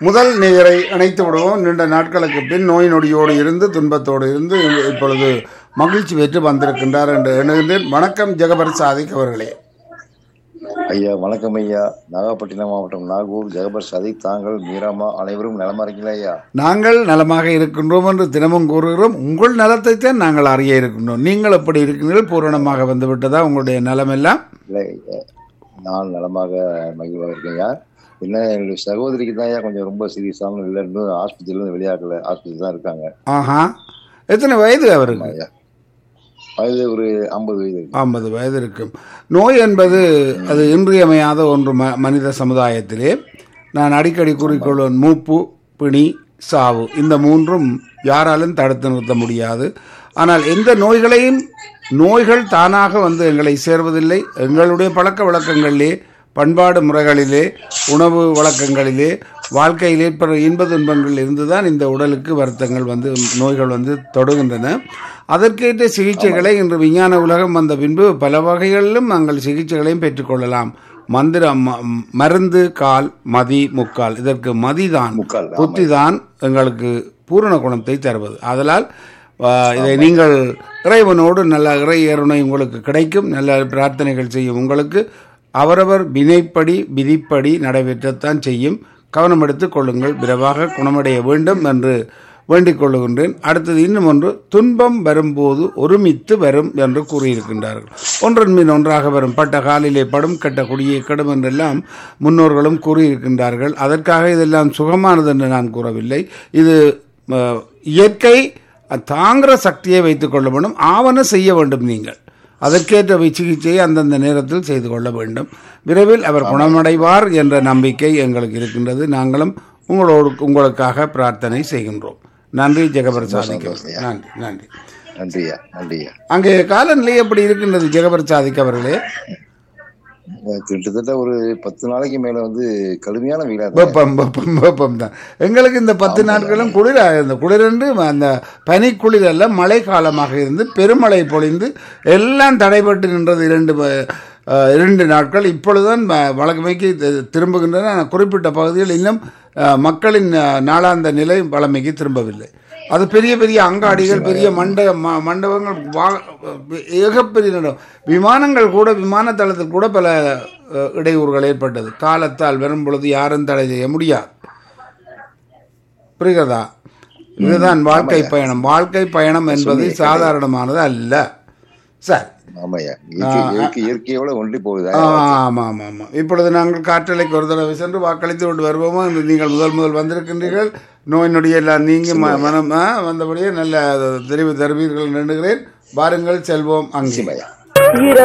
முதல் நேயரை இணைத்து விடுவோம் நீண்ட நாட்களுக்கு பின் நோய் நொடியோடு இருந்து துன்பத்தோடு இருந்து இப்பொழுது மகிழ்ச்சி பெற்று வந்திருக்கின்றார் என்று எண்ணுகின்றேன் வணக்கம் ஜெகபர் சாதிக் அவர்களே ஐயா வணக்கம் ஐயா நாகப்பட்டினம் மாவட்டம் நாகூர் ஜெகபர் சதிக் தாங்கள் மீராமா அனைவரும் நலமா இருக்கீங்களா ஐயா நாங்கள் நலமாக இருக்கின்றோம் என்று தினமும் கூறுகிறோம் உங்கள் நலத்தை தான் நாங்கள் அறிய இருக்கின்றோம் நீங்கள் எப்படி இருக்கிறீர்கள் பூரணமாக வந்துவிட்டதா உங்களுடைய நலமெல்லாம் இல்லை ஐயா, நான் நலமாக மகிழ்வாக இருக்கேன் ஐயா என்ன என்னுடைய சகோதரிக்கு தான் ஐயா கொஞ்சம் ரொம்ப சீரியஸான இல்லை இன்னும் ஆஸ்பத்திரியிலேருந்து வெளியாகல ஆஸ்பத்திரி தான் இருக்காங்க ஆஹா எத்தனை வயது அவருக்கு ஐயா வயது ஒரு ஐம்பது வயது இருக்கு. ஐம்பது வயது இருக்கும் நோய் என்பது அது இன்றியமையாத ஒன்று ம மனித சமுதாயத்திலே நான் அடிக்கடி கூறிக்கொள்வேன் மூப்பு பிணி சாவு இந்த மூன்றும் யாராலும் தடுத்து நிறுத்த முடியாது ஆனால் எந்த நோய்களையும் நோய்கள் தானாக வந்து எங்களை சேர்வதில்லை எங்களுடைய பழக்க வழக்கங்களிலே பண்பாடு முறைகளிலே உணவு வழக்கங்களிலே வாழ்க்கையில் ஏற்படுற இன்ப துன்பங்கள் இருந்துதான் இந்த உடலுக்கு வருத்தங்கள் வந்து நோய்கள் வந்து தொடுகின்றன அதற்கேற்ற சிகிச்சைகளை இன்று விஞ்ஞான உலகம் வந்த பின்பு பல வகைகளிலும் நாங்கள் சிகிச்சைகளையும் பெற்றுக்கொள்ளலாம் மந்திரம் ம- மருந்து கால் மதி முக்கால் இதற்கு மதிதான் முக்கால், ஆமா. புத்திதான் எங்களுக்கு பூரண குணத்தை தருவது ஆதலால் ஆ, இதை நீங்கள் இறைவனோடு நல்ல இறை அருணை உங்களுக்கு கிடைக்கும் நல்ல பிரார்த்தனைகள் செய்யும் உங்களுக்கு அவரவர் வினைப்படி விதிப்படி நடைபெற்றத்தான் செய்யும் கவனம் எடுத்துக் கொள்ளுங்கள் விரைவாக குணமடைய வேண்டும் என்று வேண்டிக் கொள்ளுகின்றேன் அடுத்தது இன்னும் ஒன்று துன்பம் வரும்போது ஒருமித்து வரும் என்று கூறியிருக்கின்றார்கள் ஒன்றன் மீன் ஒன்றாக வரும் பட்ட காலிலே படும் கெட்ட குடியை கெடும் என்றெல்லாம் முன்னோர்களும் கூறியிருக்கின்றார்கள் அதற்காக இதெல்லாம் சுகமானது என்று நான் கூறவில்லை இது அஹ், இயற்கை தாங்கிற சக்தியை வைத்துக் கொள்ள வேண்டும் ஆவண செய்ய வேண்டும் நீங்கள் அதற்கேற்ற வி- சிகிச்சையை அந்தந்த நேரத்தில் செய்து கொள்ள வேண்டும் விரைவில் அவர் குணமடைவார் என்ற நம்பிக்கை எங்களுக்கு இருக்கின்றது நாங்களும் உங்களோடு உங்களுக்காக பிரார்த்தனை செய்கின்றோம் நன்றி ஜெகபர் சாதிக்க நன்றி நன்றி நன்றி ஐயா நன்றி ஐயா அங்கே காலநிலை எப்படி இருக்கின்றது ஜெகபர் சாதிக் அவர்களே கிட்டத்தட்ட ஒரு பத்து நாளைக்கு மேல வந்து கடுமையான வெயிலா இருக்கு. வெப்பம் வெப்பம் வெப்பம் தான் எங்களுக்கு இந்த பத்து நாட்களும் குளிர் இந்த குளிரென்று அந்த பனிக்குளிர் அல்ல மழை காலமாக இருந்து பெருமழை பொழிந்து எல்லாம் தடைபட்டு நின்றது இரண்டு ப- அஹ், இரண்டு நாட்கள் இப்பொழுதுதான் வ- வழக்கமைக்கு தி- திரும்புகின்றன ஆனால் குறிப்பிட்ட பகுதிகள் இன்னும் அஹ், மக்களின் அஹ், நாளாந்த நிலை வழமைக்கு திரும்பவில்லை அது பெரிய பெரிய அங்காடிகள் பெரிய மண்ட ம- மண்டபங்கள் வா- ஏகப்பெரிய நடம். விமானங்கள் கூட விமான தளத்தில் கூட பல அஹ், இடையூறுகள் ஏற்பட்டது காலத்தால் வரும் பொழுது யாரும் தடை செய்ய முடியாது புரிகிறதா இதுதான் வாழ்க்கை பயணம் வாழ்க்கை பயணம் என்பது சாதாரணமானது அல்ல சரி ஆமாய்யா இயற்கை இயற்கை இயற்கையோட ஒன்றி போகுது ஆமாம் ஆமாம் ஆமாம் இப்பொழுது நாங்கள் காற்றலைக்கு ஒரு தடவை சென்று வாக்களித்து விட்டு வருவோமா என்று நீங்கள் முதல் முதல் வந்திருக்கின்றீர்கள் நோய் நொடி எல்லாம் நீங்கி ம- மனம் ஆ, வந்தபடியே நல்ல தெரிவு தருவீர்கள் எண்ணுகிறேன் வாருங்கள் செல்வோம் அங்கே நிச்சயமாய்யா